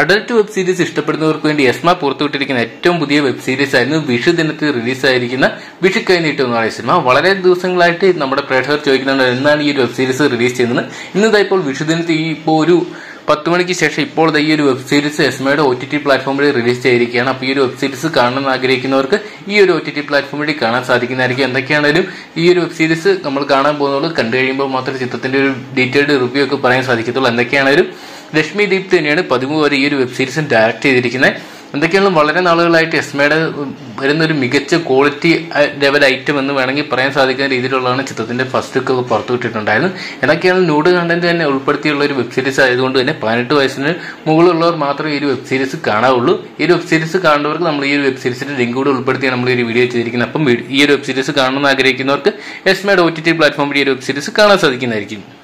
adult web series ഇഷ്ടപ്പെടുന്നവർക്ക് വേണ്ടി ESMA പുറത്തുവിട്ടിരിക്കുന്ന ഏറ്റവും പുതിയ വെബ് സീരീസ് ആയിരുന്നു വിഷു ദിനത്തിൽ റിലീസായിരിക്കുന്ന വിഷു കൈനീട്ടം എന്ന് പറയുന്ന സിനിമ വളരെ ദിവസങ്ങളായിട്ട് നമ്മുടെ പ്രേക്ഷകർ ചോദിക്കുന്നുണ്ട് എന്നാണ് ഈ ഒരു വെബ് സീരീസ് റിലീസ് ചെയ്യുന്നത് ഇന്നതാ ഇപ്പോൾ വിഷു ദിനത്തിൽ ഈ ഇപ്പോൾ ഒരു പത്ത് മണിക്ക് ശേഷം ഇപ്പോൾ ദാ ഈ ഒരു വെബ് സീരീസ് എസ്മയുടെ ഒ ടി ടി പ്ലാറ്റ്ഫോമിൽ റിലീസ് ചെയ്തിരിക്കുകയാണ് അപ്പോൾ ഈ ഒരു വെബ് സീരീസ് കാണണമെന്ന് ആഗ്രഹിക്കുന്നവർക്ക് ഈ ഒരു ഒ ടി ടി പ്ലാറ്റ്ഫോം വഴി കാണാൻ സാധിക്കുന്നതായിരിക്കും എന്തൊക്കെയാണെങ്കിലും ഈ ഒരു വെബ് സീരീസ് നമ്മൾ കാണാൻ പോകുന്നുള്ളൂ കണ്ടു കഴിയുമ്പോൾ മാത്രമേ ചിത്രത്തിന്റെ ഒരു ഡീറ്റെയിൽഡ് റിവ്യൂ ഒക്കെ പറയാൻ സാധിക്കത്തുള്ളൂ എന്തൊക്കെയാണെങ്കിലും ലക്ഷ്മി ദീപ് തന്നെയാണ് പതിമൂന്ന് വരെ ഈ ഒരു വെബ് സീരീസും ഡയറക്ട് ചെയ്തിരിക്കുന്നത് എന്തൊക്കെയാണ് വളരെ നാളുകളായിട്ട് എസ്മയുടെ വരുന്ന ഒരു മികച്ച ക്വാളിറ്റി ലെവൽ ഐറ്റം എന്ന് വേണമെങ്കിൽ പറയാൻ സാധിക്കുന്ന രീതിയിലുള്ളതാണ് ചിത്രത്തിന്റെ ഫസ്റ്റ് ലുക്ക് ഒക്കെ പുറത്തുവിട്ടിട്ടുണ്ടായിരുന്നു എന്തൊക്കെയാണ് ന്യൂഡ് കണ്ടന്റ് തന്നെ ഉൾപ്പെടുത്തിയുള്ള ഒരു വെബ് സീരീസ് ആയതുകൊണ്ട് തന്നെ പതിനെട്ട് വയസ്സിന് മുകളിലുള്ളവർ മാത്രമേ ഈ ഒരു വെബ് സീരീസ് കാണാവുള്ളൂ ഈ ഒരു വെബ് സീരീസ് കാണുന്നവർക്ക് നമ്മൾ ഈ ഒരു വെബ് സീരീസിന്റെ ലിങ്ക് കൂടെ ഉൾപ്പെടുത്തിയാണ് നമ്മൾ ഈ ഒരു വീഡിയോ ചെയ്തിരിക്കുന്നത് അപ്പം ഈ ഒരു വെബ് സീരീസ് കാണണമെന്ന് ആഗ്രഹിക്കുന്നവർക്ക് എസ്മയുടെ ഒ ടി ടി പ്ലാറ്റ്ഫോം വഴി ഈ ഒരു വെബ് സീരീസ് കാണാൻ സാധിക്കുന്നതായിരിക്കും